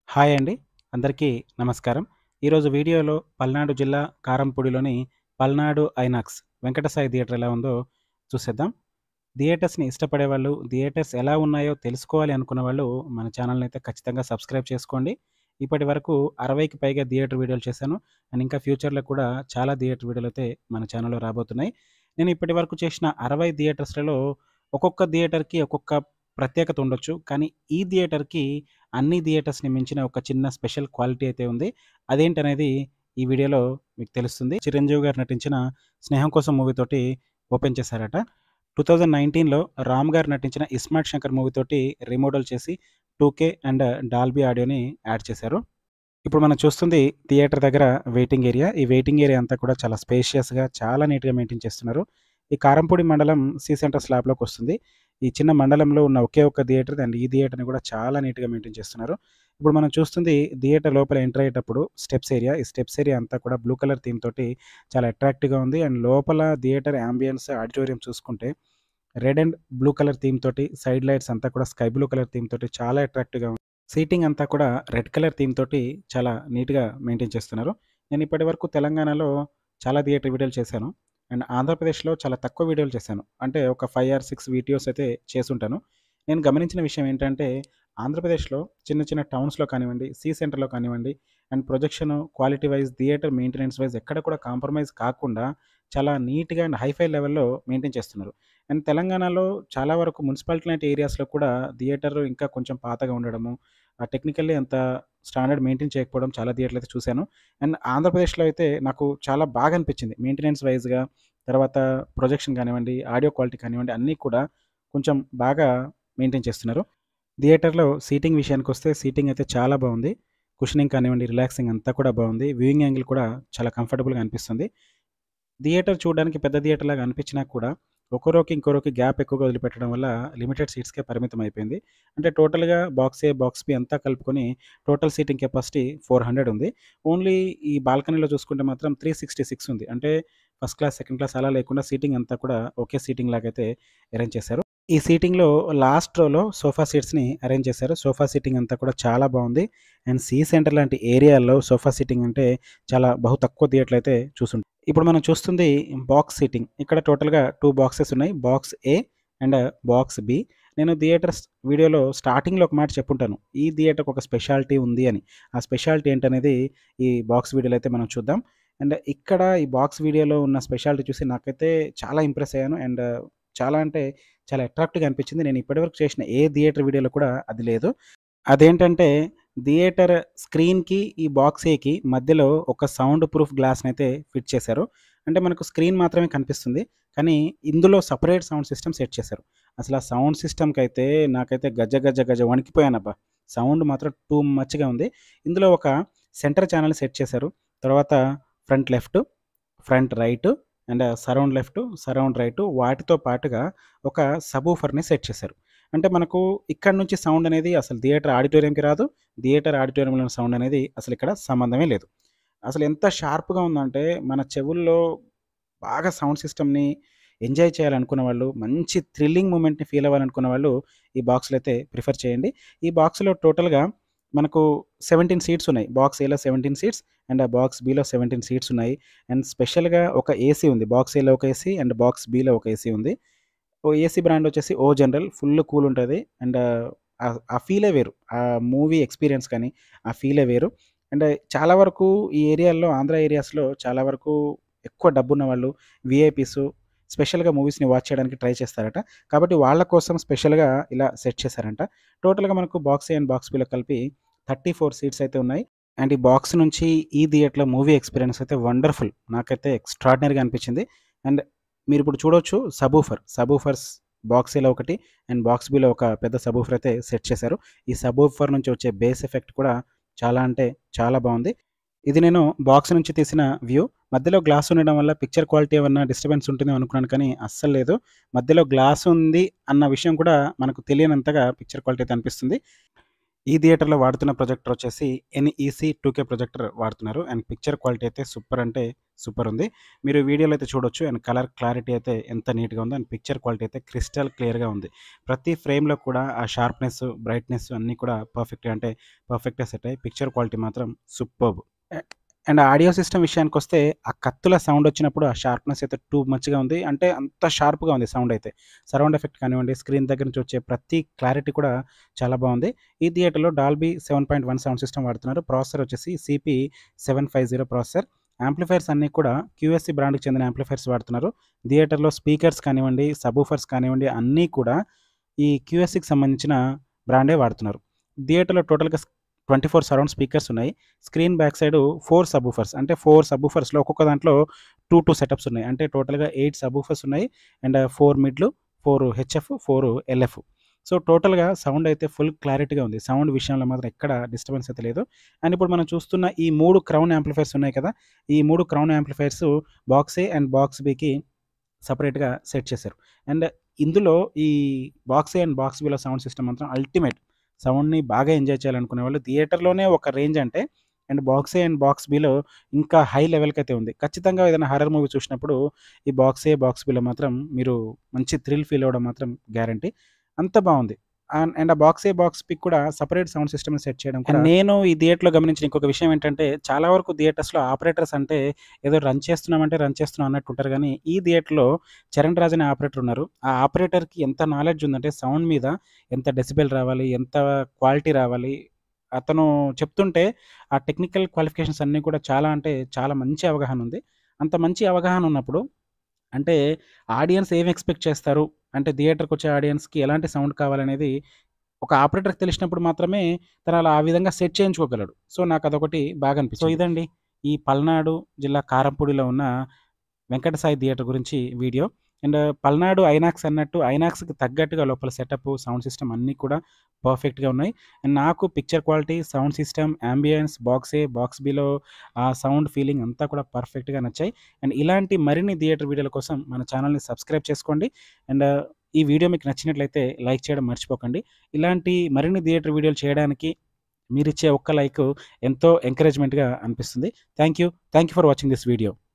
Hi అండి. అందరికీ నమస్కారం. ఈరోజు వీడియోలో పల్నాడు జిల్లా కారంపూడిలోని పల్నాడు ఐనాక్స్ వెంకటసాయి థియేటర్ ఎలా ఉందో చూసేద్దాం. థియేటర్స్‌ని ఇష్టపడేవాళ్ళు, థియేటర్స్ ఎలా ఉన్నాయో తెలుసుకోవాలి అనుకున్న వాళ్ళు మన ఛానెల్‌ని అయితే ఖచ్చితంగా సబ్స్క్రైబ్ చేసుకోండి. ఇప్పటి వరకు 60కి పైగా థియేటర్ వీడియోలు చేశాను. అండ్ ఇంకా ఫ్యూచర్‌లో కూడా చాలా థియేటర్ వీడియోలైతే మన ఛానెల్‌లో రాబోతున్నాయి. నేను ఇప్పటి వరకు చేసిన 60 థియేటర్స్‌లలో ఒక్కొక్క థియేటర్‌కి ఒక్కొక్క ప్రత్యేకత ఉండొచ్చు. కానీ ఈ థియేటర్‌కి అన్ని థియేటర్స్‌ని మించిన ఒక చిన్న స్పెషల్ క్వాలిటీ అయితే ఉంది. అదేంటనేది ఈ వీడియోలో మీకు తెలుస్తుంది. చిరంజీవి గారు నటించిన 'స్నేహం కోసం' మూవీ తోటి ఓపెన్ చేశారట. 2019లో రామ్ గారు నటించిన 'ఇస్మార్ట్ శంకర్' మూవీ తోటి రీమోడల్ చేసి 2కే అండ్ డాల్బీ ఆడియోని యాడ్ చేశారు. ఇప్పుడు మనం చూస్తుంది థియేటర్ దగ్గర వెయిటింగ్ ఏరియా. ఈ వెయిటింగ్ ఏరియా అంతా కూడా చాలా స్పేషియస్‌గా చాలా నీట్‌గా మెయింటైన్ చేస్తున్నారు. ఈ కారంపూడి మండలం సి సెంటర్ స్లాబ్‌లోకి వస్తుంది. ఈ చిన్న మండలంలో ఉన్న ఒకే ఒక్క థియేటర్ అండ్ ఈ థియేటర్‌ని కూడా చాలా నీట్‌గా మెయింటైన్ చేస్తున్నారు. ఇప్పుడు మనం చూస్తుంది థియేటర్ లోపల ఎంటర్ అయ్యేటప్పుడు స్టెప్స్ ఏరియా. ఈ స్టెప్స్ ఏరియా అంతా కూడా బ్లూ కలర్ థీమ్ తోటి చాలా అట్రాక్టివ్‌గా ఉంది. అండ్ లోపల థియేటర్ యాంబియన్స్, ఆడిటోరియం చూసుకుంటే red and blue colour theme తోటి సైడ్ లైట్స్ అంతా కూడా స్కై బ్లూ కలర్ థీమ్ తోటి చాలా అట్రాక్టివ్‌గా ఉంది. సీటింగ్ అంతా కూడా రెడ్ కలర్ థీమ్ తోటి చాలా నీట్‌గా మెయింటైన్ చేస్తున్నారు. నేను ఇప్పటి వరకు తెలంగాణలో చాలా థియేటర్ వీడియోలు చేశాను. అండ్ ఆంధ్రప్రదేశ్‌లో చాలా తక్కువ వీడియోలు చేశాను. అంటే ఒక 5 ఆర్ 6 వీడియోస్ అయితే చేసుంటాను. నేను గమనించిన విషయం ఏంటంటే ఆంధ్రప్రదేశ్‌లో చిన్న చిన్న టౌన్స్‌లో కానివ్వండి, సి సెంటర్‌లో కానివ్వండి and projection quality wise, theatre maintenance wise ఎక్కడ కూడా కాంప్రమైజ్ కాకుండా చాలా నీట్‌గా అండ్ హైఫై లెవెల్‌లో మెయింటైన్ చేస్తున్నారు. అండ్ తెలంగాణలో చాలా వరకు మున్సిపాలిటీ లాంటి ఏరియాస్‌లో కూడా థియేటర్ ఇంకా కొంచెం పాతగా ఉండడము, ఆహ్, టెక్నికల్లీ అంత స్టాండర్డ్ మెయింటైన్ చేయకపోవడం చాలా థియేటర్‌లో అయితే చూశాను. అండ్ ఆంధ్రప్రదేశ్‌లో అయితే నాకు చాలా బాగా అనిపించింది. మెయింటెనెన్స్ వైస్‌గా తర్వాత ప్రొజెక్షన్ కానివ్వండి, ఆడియో క్వాలిటీ కానివ్వండి అన్నీ కూడా కొంచెం బాగా మెయింటైన్ చేస్తున్నారు. థియేటర్‌లో సీటింగ్ విషయానికొస్తే సీటింగ్ అయితే చాలా బావుంది. కుషనింగ్ కానివ్వండి, రిలాక్సింగ్ అంతా కూడా బావుంది. వ్యూయింగ్ యాంగిల్ కూడా చాలా కంఫర్టబుల్‌గా అనిపిస్తుంది. థియేటర్ చూడడానికి పెద్ద థియేటర్ లాగా అనిపించినా కూడా ఒక రోకి, ఇంకో రోకి గ్యాప్ ఎక్కువగా వదిలిపెట్టడం వల్ల లిమిటెడ్ సీట్స్‌కే పరిమితం అయిపోయింది. అంటే టోటల్‌గా బాక్స్ ఏ, బాక్స్ బి అంతా కలుపుకొని టోటల్ సీటింగ్ కెపాసిటీ 400 ఉంది. ఓన్లీ ఈ బాల్కనీలో చూసుకుంటే మాత్రం 366 ఉంది. అంటే ఫస్ట్ క్లాస్, సెకండ్ క్లాస్ అలా లేకుండా సీటింగ్ అంతా కూడా ఒకే సీటింగ్ లాగైతే అరేంజ్ చేశారు. ఈ సీటింగ్‌లో లాస్ట్ రోలో సోఫా సీట్స్‌ని అరేంజ్ చేశారు. సోఫా సీటింగ్ అంతా కూడా చాలా బావుంది. అండ్ సి సెంటర్ లాంటి ఏరియాల్లో సోఫా సీటింగ్ అంటే చాలా బహు తక్కువ థియేటర్‌లో అయితే చూసుంటాం. ఇప్పుడు మనం చూస్తుంది బాక్స్ సీటింగ్. ఇక్కడ టోటల్‌గా 2 బాక్సెస్ ఉన్నాయి. Box A and box B. నేను థియేటర్స్ వీడియోలో స్టార్టింగ్‌లో ఒక మాట చెప్పుంటాను. ఈ థియేటర్‌కి ఒక స్పెషాలిటీ ఉంది అని. ఆ స్పెషాలిటీ ఏంటనేది ఈ బాక్స్ వీడియోలో అయితే మనం చూద్దాం. అండ్ ఇక్కడ ఈ బాక్స్ వీడియోలో ఉన్న స్పెషాలిటీ చూసి నాకైతే చాలా ఇంప్రెస్ అయ్యాను. అండ్ చాలా అంటే చాలా అట్రాక్టివ్‌గా అనిపించింది. నేను ఇప్పటివరకు చేసిన ఏ థియేటర్ వీడియోలో కూడా అది లేదు. అదేంటంటే థియేటర్ స్క్రీన్‌కి, ఈ బాక్స్ ఏకి మధ్యలో ఒక సౌండ్ ప్రూఫ్ గ్లాస్‌నైతే ఫిట్ చేశారు. అంటే మనకు స్క్రీన్ మాత్రమే కనిపిస్తుంది. కానీ ఇందులో సెపరేట్ సౌండ్ సిస్టమ్ సెట్ చేశారు. అసలు ఆ సౌండ్ సిస్టమ్‌కైతే నాకైతే గజ గజ గజ వణికిపోయానబ్బా! సౌండ్ మాత్రం టూ మచ్‌గా ఉంది. ఇందులో ఒక సెంటర్ ఛానెల్ సెట్ చేశారు. తర్వాత front left, front right and surround left, surround right వాటితో పాటుగా ఒక సబూఫర్‌ని సెట్ చేశారు. అంటే మనకు ఇక్కడ నుంచి సౌండ్ అనేది అసలు థియేటర్ ఆడిటోరియంకి రాదు. థియేటర్ ఆడిటోరియంలో ఉన్న సౌండ్ అనేది అసలు ఇక్కడ సంబంధమే లేదు. అసలు ఎంత షార్ప్‌గా ఉందంటే మన చెవుల్లో బాగా సౌండ్ సిస్టమ్‌ని ఎంజాయ్ చేయాలనుకున్న వాళ్ళు, మంచి థ్రిల్లింగ్ మూమెంట్‌ని ఫీల్ అవ్వాలనుకున్న వాళ్ళు ఈ బాక్స్‌లో అయితే ప్రిఫర్ చేయండి. ఈ బాక్స్‌లో టోటల్‌గా మనకు 17 సీట్స్ ఉన్నాయి. బాక్స్ ఏలో 17 సీట్స్ అండ్ బాక్స్ బిలో 17 సీట్స్ ఉన్నాయి. అండ్ స్పెషల్‌గా ఒక ఏసీ ఉంది. బాక్స్ ఏలో ఒక ఏసీ అండ్ బాక్స్ బిలో ఒక ఏసీ ఉంది. ఓ ఏసీ బ్రాండ్ వచ్చేసి ఓ జనరల్ ఫుల్ కూల్ ఉంటది. అండ్ ఆహ్, ఆ ఫీలే వేరు. ఆ మూవీ ఎక్స్‌పీరియన్స్ కానీ ఆ ఫీలే వేరు. అండ్ చాలా వరకు ఈ ఏరియాల్లో ఆంధ్ర ఏరియాస్‌లో చాలా వరకు ఎక్కువ డబ్బున్న వాళ్ళు, వీఐపీస్ స్పెషల్‌గా మూవీస్‌ని వాచ్ చేయడానికి ట్రై చేస్తారట. కాబట్టి వాళ్ళ కోసం స్పెషల్‌గా ఇలా సెట్ చేశారంట. టోటల్‌గా మనకు బాక్స్ ఏ అండ్ బాక్స్ బిలో కలిపి 34 సీట్స్ అయితే ఉన్నాయి. అండ్ ఈ బాక్స్ నుంచి ఈ థియేటర్‌లో మూవీ ఎక్స్‌పీరియన్స్ అయితే వండర్‌ఫుల్. నాకైతే ఎక్స్‌ట్రార్డినరీగా అనిపించింది. అండ్ మీరిప్పుడు చూడొచ్చు సబూఫర్. సబూఫర్స్ బాక్స్ ఏలో ఒకటి అండ్ బాక్స్ బిలో ఒక పెద్ద సబూఫర్ అయితే సెట్ చేశారు. ఈ సబూఫర్ నుంచి వచ్చే బేస్ ఎఫెక్ట్ కూడా చాలా అంటే చాలా బావుంది. ఇది నేను బాక్స్ నుంచి తీసిన వ్యూ. మధ్యలో గ్లాస్ ఉండడం వల్ల పిక్చర్ క్వాలిటీ ఏమన్నా డిస్టర్బెన్స్ ఉంటుందేమో అనుకున్నాను కానీ అస్సలు లేదు. మధ్యలో గ్లాస్ ఉంది అన్న విషయం కూడా మనకు తెలియనంతగా పిక్చర్ క్వాలిటీ అయితే అనిపిస్తుంది. ఈ థియేటర్‌లో వాడుతున్న ప్రొజెక్టర్ వచ్చేసి ఎన్‌ఈసీ 2కే ప్రొజెక్టర్ వాడుతున్నారు. అండ్ పిక్చర్ క్వాలిటీ అయితే సూపర్ అంటే సూపర్ ఉంది. మీరు వీడియోలో అయితే చూడొచ్చు. అండ్ కలర్ క్లారిటీ అయితే ఎంత నీట్‌గా ఉందో అండ్ పిక్చర్ క్వాలిటీ అయితే క్రిస్టల్ క్లియర్‌గా ఉంది. ప్రతి ఫ్రేమ్‌లో కూడా ఆ షార్ప్‌నెస్, బ్రైట్‌నెస్ అన్నీ కూడా పర్ఫెక్ట్‌గా అంటే పర్ఫెక్ట్‌గా సెట్ అయ్యాయి. పిక్చర్ క్వాలిటీ మాత్రం superb. A and audio system విషయానికొస్తే ఆ కత్తుల సౌండ్ వచ్చినప్పుడు ఆ షార్ప్‌నెస్ అయితే టూ మచ్‌గా ఉంది. అంటే అంత షార్ప్‌గా ఉంది సౌండ్ అయితే. సరౌండ్ ఎఫెక్ట్ కానివ్వండి, స్క్రీన్ దగ్గర నుంచి వచ్చే ప్రతి క్లారిటీ కూడా చాలా బాగుంది. ఈ థియేటర్‌లో డాల్బీ 7.1 సౌండ్ సిస్టమ్ వాడుతున్నారు. ప్రాసెసర్ వచ్చేసి సీపీ 750 ప్రాసెసర్. యాంప్లిఫైయర్స్ అన్నీ కూడా క్యూఎస్‌సీ బ్రాండ్‌కి చెందిన యాంప్లిఫైయర్స్ వాడుతున్నారు. థియేటర్‌లో స్పీకర్స్ కానివ్వండి, సబూఫర్స్ కానివ్వండి అన్నీ కూడా ఈ క్యూఎస్‌సీకి సంబంధించిన బ్రాండే వాడుతున్నారు. థియేటర్‌లో టోటల్‌గా 24 సరౌండ్ స్పీకర్స్ ఉన్నాయి. స్క్రీన్ బ్యాక్ సైడ్ 4 సబూఫర్స్ అంటే 4 సబూఫర్స్‌లో ఒక్కొక్క దాంట్లో 2, 2 సెటప్స్ ఉన్నాయి. అంటే టోటల్‌గా 8 సబూఫర్స్ ఉన్నాయి. అండ్ 4 మిడ్‌లు, 4 హెచ్ఎఫ్, 4 ఎల్ఎఫ్. సో, టోటల్‌గా సౌండ్ అయితే ఫుల్ క్లారిటీగా ఉంది. సౌండ్ విషయంలో మాత్రం ఎక్కడ డిస్టర్బెన్స్ అయితే లేదు. అండ్ ఇప్పుడు మనం చూస్తున్న ఈ 3 క్రౌన్ యాంప్లిఫైయర్స్ ఉన్నాయి కదా! ఈ 3 crown amplifiers box A and box బికి సెపరేట్‌గా సెట్ చేశారు. అండ్ ఇందులో ఈ బాక్స్ ఏ అండ్ బాక్స్ బిలో సౌండ్ సిస్టమ్ మాత్రం అల్టిమేట్. సౌండ్‌ని బాగా ఎంజాయ్ చేయాలనుకునే వాళ్ళు థియేటర్‌లోనే ఒక రేంజ్ అంటే and box A and box బిలో ఇంకా హై లెవెల్‌కైతే ఉంది. ఖచ్చితంగా ఏదైనా హారర్ మూవీ చూసినప్పుడు ఈ బాక్స్ ఏ, బాక్స్ బిలో మాత్రం మీరు మంచి థ్రిల్ ఫీల్ అవ్వడం మాత్రం గ్యారంటీ. అంత బావుంది. అండ్ అండ్ ఆ బాక్స్ ఏ, బాక్స్ బి కూడా సెపరేట్ సౌండ్ సిస్టమ్‌ని సెట్ చేయడం కూడా నేను ఈ థియేటర్‌లో గమనించిన ఇంకొక విషయం ఏంటంటే చాలా వరకు థియేటర్స్‌లో ఆపరేటర్స్ అంటే ఏదో రన్ చేస్తున్నామంటే రన్ చేస్తున్నాం అన్నట్టు ఉంటారు గానీ, ఈ థియేటర్‌లో చరణ్ రాజ్ అనే ఆపరేటర్ ఉన్నారు. ఆ ఆపరేటర్‌కి ఎంత నాలెడ్జ్ ఉందంటే సౌండ్ మీద ఎంత డెసిబెల్ రావాలి, ఎంత క్వాలిటీ రావాలి, అతను చెప్తుంటే ఆ టెక్నికల్ క్వాలిఫికేషన్స్ అన్నీ కూడా చాలా అంటే చాలా మంచి అవగాహన ఉంది. అంత మంచి అవగాహన ఉన్నప్పుడు అంటే ఆడియన్స్ ఏమి ఎక్స్‌పెక్ట్ చేస్తారు? అంటే థియేటర్‌కొచ్చే ఆడియన్స్‌కి ఎలాంటి సౌండ్ కావాలనేది ఒక ఆపరేటర్‌కి తెలిసినప్పుడు మాత్రమే తను అలా ఆ విధంగా సెట్ చేయించుకోగలడు. సో, నాకదొకటి బాగా సో, అనిపించింది. ఇదండి ఈ పల్నాడు జిల్లా కారంపూడిలో ఉన్న వెంకట సాయి థియేటర్ గురించి వీడియో. అండ్ పల్నాడు ఐనాక్స్ అన్నట్టు ఐనాక్స్‌కి తగ్గట్టుగా లోపల సెటప్, సౌండ్ సిస్టమ్ అన్నీ కూడా పర్ఫెక్ట్‌గా ఉన్నాయి. అండ్ నాకు picture quality, sound system, ambience, box A, box బిలో ఆ సౌండ్ ఫీలింగ్ అంతా కూడా పర్ఫెక్ట్‌గా నచ్చాయి. అండ్ ఇలాంటి మరిన్ని థియేటర్ వీడియోల కోసం మన ఛానెల్‌ని సబ్స్క్రైబ్ చేసుకోండి. అండ్ ఈ వీడియో మీకు నచ్చినట్లయితే లైక్ చేయడం మర్చిపోకండి. ఇలాంటి మరిన్ని థియేటర్ వీడియోలు చేయడానికి మీరిచ్చే ఒక్క లైకు ఎంతో ఎంకరేజ్‌మెంట్‌గా అనిపిస్తుంది. Thank you. Thank you for watching this video.